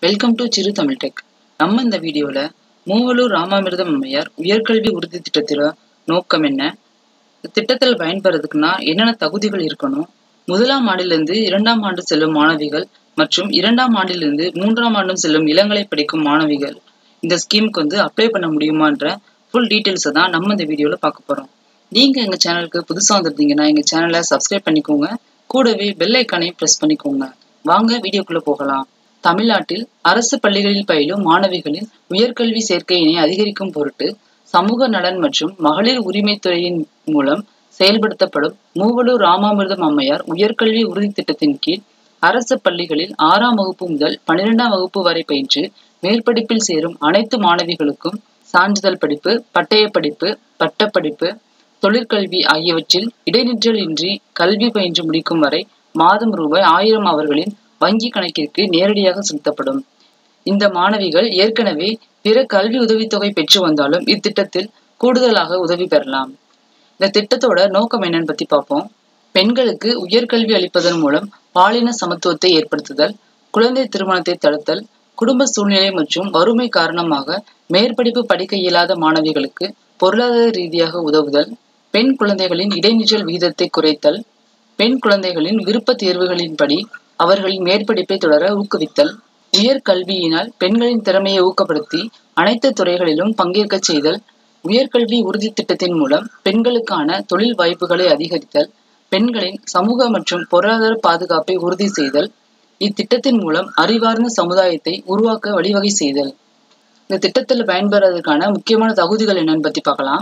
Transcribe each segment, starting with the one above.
welcome to சிறு Tamil tech நம்ம இந்த வீடியோவில் மூவலூர் ராமாமிர்தம் அம்மையார் உயர்கல்வி உறுதி திட்டத்தில நோக்கம் என்ன இந்த திட்டத்தில் பயன்பெறதுக்குன்னா என்னென்ன தகுதிகள் இருக்கணும் முதலாம் ஆண்டிலிருந்து இரண்டாம் ஆண்டு செல்லும் மாணவிகள் மற்றும் இரண்டாம் ஆண்டிலிருந்து மூன்றாம் ஆண்டும் செல்லும் இளங்கலை படிக்கும் மாணவிகள் இந்த ஸ்கீமுக்கு வந்து அப்ளை பண்ண முடியுமான்ற ஃபுல் டீட்டெயில்ஸை தான் நம்ம இந்த வீடியோவில் பார்க்க போகிறோம் நீங்கள் எங்கள் சேனலுக்கு புதுசாக வந்திருந்தீங்கன்னா எங்கள் சேனலை சப்ஸ்கிரைப் பண்ணிக்கோங்க கூடவே பெல் ஐக்கானையும் ப்ரெஸ் பண்ணிக்கோங்க வாங்க வீடியோக்குள்ளே போகலாம் தமிழ்நாட்டில் அரசு பள்ளிகளில் பயிலும் மாணவிகளின் உயர்கல்வி சேர்க்கையினை அதிகரிக்கும் பொருட்டு சமூக நலன் மற்றும் மகளிர் உரிமைத்துறையின் மூலம் செயல்படுத்தப்படும் மூவலூர் ராமாமிர்தம் அம்மையார் உயர்கல்வி உறுதி திட்டத்தின் கீழ் அரசு பள்ளிகளில் ஆறாம் வகுப்பு முதல் பன்னிரெண்டாம் வகுப்பு வரை பயின்று மேற்படிப்பில் சேரும் அனைத்து மாணவிகளுக்கும் சான்றிதழ் படிப்பு பட்டய படிப்பு பட்டப்படிப்பு தொழிற்கல்வி ஆகியவற்றில் இடைநிற்றல் இன்றி கல்வி பயின்று முடிக்கும் வரை மாதம் ரூபாய் ஆயிரம் அவர்களின் வங்கி கணக்கிற்கு நேரடியாக செலுத்தப்படும் இந்த மாணவிகள் ஏற்கனவே பிற கல்வி உதவித்தொகை பெற்று வந்தாலும் இத்திட்டத்தில் கூடுதலாக உதவி பெறலாம் இந்த திட்டத்தோட நோக்கம் என்னன்னு பத்தி பார்ப்போம் பெண்களுக்கு உயர்கல்வி அளிப்பதன் மூலம் பாலின சமத்துவத்தை ஏற்படுத்துதல் குழந்தை திருமணத்தை தடுத்தல் குடும்ப சூழ்நிலை மற்றும் வறுமை காரணமாக மேற்படிப்பு படிக்க இயலாத மாணவிகளுக்கு பொருளாதார ரீதியாக உதவுதல் பெண் குழந்தைகளின் இடைநிற்றல் விகிதத்தை குறைத்தல் பெண் குழந்தைகளின் விருப்ப தேர்வுகளின்படி அவர்களின் மேற்படிப்பை தொடர ஊக்குவித்தல் உயர்கல்வியினால் பெண்களின் திறமையை ஊக்கப்படுத்தி அனைத்து துறைகளிலும் பங்கேற்க செய்தல் உயர்கல்வி உறுதி திட்டத்தின் மூலம் பெண்களுக்கான தொழில் வாய்ப்புகளை அதிகரித்தல் பெண்களின் சமூக மற்றும் பொருளாதார பாதுகாப்பை உறுதி செய்தல் இத்திட்டத்தின் மூலம் அறிவார்ந்த சமுதாயத்தை உருவாக்க வழிவகை செய்தல் இந்த திட்டத்தில் பயன்பெறதுக்கான முக்கியமான தகுதிகள் என்னன்னு பத்தி பார்க்கலாம்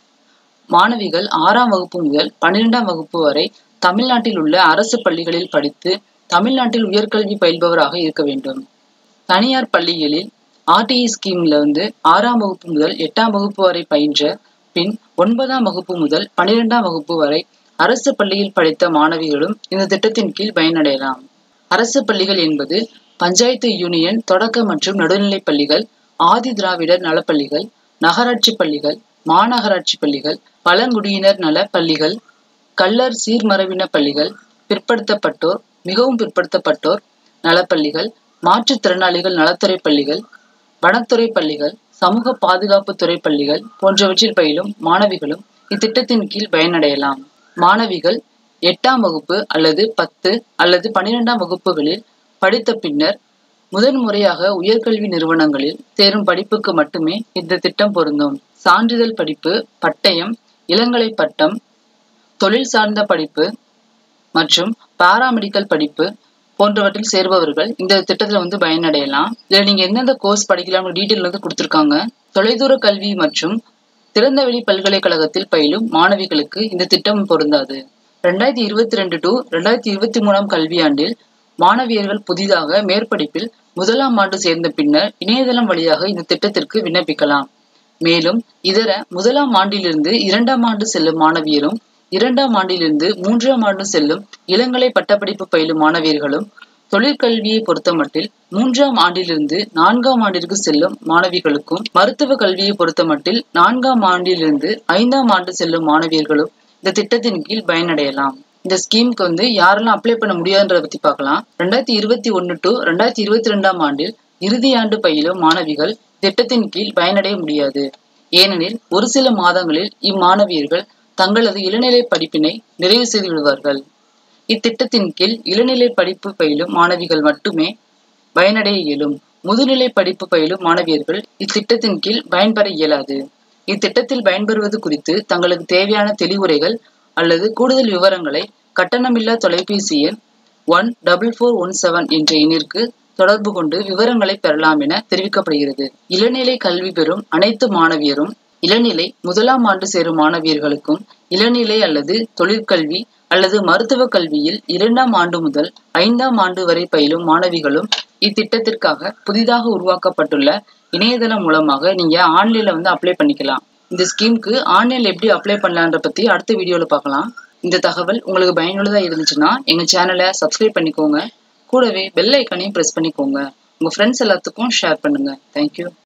மாணவிகள் ஆறாம் வகுப்பு முதல் பன்னிரெண்டாம் வகுப்பு வரை தமிழ்நாட்டில் உள்ள அரசு பள்ளிகளில் படித்து தமிழ்நாட்டில் உயர்கல்வி பயில்பவராக இருக்க வேண்டும் தனியார் பள்ளிகளில் ஆர்டிஇ ஸ்கீம்ல வந்து ஆறாம் வகுப்பு முதல் எட்டாம் வகுப்பு வரை பயின்ற பின் ஒன்பதாம் வகுப்பு முதல் பன்னிரெண்டாம் வகுப்பு வரை அரசு பள்ளியில் படித்த மாணவிகளும் இந்த திட்டத்தின் கீழ் பயனடையலாம் அரசு பள்ளிகள் என்பது பஞ்சாயத்து யூனியன் தொடக்க மற்றும் நடுநிலை பள்ளிகள் ஆதி திராவிடர் நலப்பள்ளிகள் நகராட்சி பள்ளிகள் மாநகராட்சி பள்ளிகள் பழங்குடியினர் நல பள்ளிகள் கள்ளர் சீர்மரபின பள்ளிகள் பிற்படுத்தப்பட்டோர் மிகவும் பிற்படுத்தப்பட்டோர் நலப்பள்ளிகள் மாற்றுத்திறனாளிகள் நலத்துறை பள்ளிகள் வனத்துறை பள்ளிகள் சமூக பாதுகாப்பு துறை பள்ளிகள் போன்றவற்றில் பயிலும் மாணவிகளும் இத்திட்டத்தின் கீழ் பயனடையலாம் மாணவிகள் எட்டாம் வகுப்பு அல்லது பத்து அல்லது பன்னிரெண்டாம் வகுப்புகளில் படித்த பின்னர் முதன் முறையாக உயர்கல்வி நிறுவனங்களில் சேரும் படிப்புக்கு மட்டுமே இந்த திட்டம் பொருந்தும் சான்றிதழ் படிப்பு பட்டயம் இளங்கலை பட்டம் தொழில் சார்ந்த படிப்பு மற்றும் பாராமெடிக்கல் படிப்பு போன்றவற்றில் சேர்பவர்கள் இந்த திட்டத்துல வந்து பயனடையலாம் இதுல நீங்க எந்தெந்த கோர்ஸ் படிக்கலாம் டீட்டெயில் வந்து கொடுத்துருக்காங்க தொலைதூர கல்வி மற்றும் திறந்தவெளி பல்கலைக்கழகத்தில் பயிலும் மாணவிகளுக்கு இந்த திட்டம் பொருந்தாது ரெண்டாயிரத்தி இருபத்தி ரெண்டு டு ரெண்டாயிரத்தி இருபத்தி மூணாம் கல்வியாண்டில் மாணவியர்கள் புதிதாக மேற்படிப்பில் முதலாம் ஆண்டு சேர்ந்த பின்னர் இணையதளம் வழியாக இந்த திட்டத்திற்கு விண்ணப்பிக்கலாம் மேலும் இதர முதலாம் ஆண்டிலிருந்து இரண்டாம் ஆண்டு செல்லும் மாணவியரும் இரண்டாம் ஆண்டிலிருந்து மூன்றாம் ஆண்டு செல்லும் இளங்கலை பட்டப்படிப்பு பயிலும் மாணவியர்களும் தொழிற்கல்வியை பொறுத்தமட்டில் மூன்றாம் ஆண்டிலிருந்து நான்காம் ஆண்டிற்கு செல்லும் மாணவிகளுக்கும் மருத்துவ கல்வியை பொறுத்தமட்டில் நான்காம் ஆண்டிலிருந்து ஐந்தாம் ஆண்டு செல்லும் மாணவியர்களும் இந்த திட்டத்தின் கீழ் பயனடையலாம் இந்த ஸ்கீமுக்கு வந்து யாரெல்லாம் அப்ளை பண்ண முடியாதுன்றத பத்தி பார்க்கலாம் ரெண்டாயிரத்தி இருபத்தி ஒன்னு டு ரெண்டாயிரத்தி இருபத்தி ரெண்டாம் ஆண்டில் இறுதி ஆண்டு பயிலும் மாணவிகள் திட்டத்தின் கீழ் பயனடைய முடியாது ஏனெனில் ஒரு சில மாதங்களில் இம்மாணவியர்கள் தங்களது இளநிலை படிப்பினை நிறைவு செய்து விடுவார்கள் இத்திட்டத்தின் கீழ் இளநிலை படிப்பு பயிலும் மாணவிகள் மட்டுமே பயனடைய இயலும் முதுநிலை படிப்பு பயிலும் மாணவியர்கள் இத்திட்டத்தின் கீழ் பயன்பெற இயலாது இத்திட்டத்தில் பயன்பெறுவது குறித்து தங்களுக்கு தேவையான தெளிவுரைகள் அல்லது கூடுதல் விவரங்களை கட்டணமில்லா தொலைபேசி எண் one double four one seven என்ற எண்ணிற்கு தொடர்பு கொண்டு விவரங்களை பெறலாம் என தெரிவிக்கப்படுகிறது இளநிலை கல்வி பெறும் அனைத்து மாணவியரும் இளநிலை முதலாம் ஆண்டு சேரும் மாணவியர்களுக்கும் இளநிலை அல்லது தொழிற்கல்வி அல்லது மருத்துவ கல்வியில் இரண்டாம் ஆண்டு முதல் ஐந்தாம் ஆண்டு வரை பயிலும் மாணவிகளும் இத்திட்டத்திற்காக புதிதாக உருவாக்கப்பட்டுள்ள இணையதளம் மூலமாக நீங்க ஆன்லைன்ல வந்து அப்ளை பண்ணிக்கலாம் இந்த ஸ்கீமுக்கு ஆன்லைன்ல எப்படி அப்ளை பண்ணலான்ற பத்தி அடுத்த வீடியோல பார்க்கலாம் இந்த தகவல் உங்களுக்கு பயனுள்ளதா இருந்துச்சுன்னா எங்க சேனலை சப்ஸ்கிரைப் பண்ணிக்கோங்க கூடவே பெல் ஐக்கானையும் ப்ரெஸ் பண்ணிக்கோங்க உங்க ஃப்ரெண்ட்ஸ் எல்லாத்துக்கும் ஷேர் பண்ணுங்க தேங்க்யூ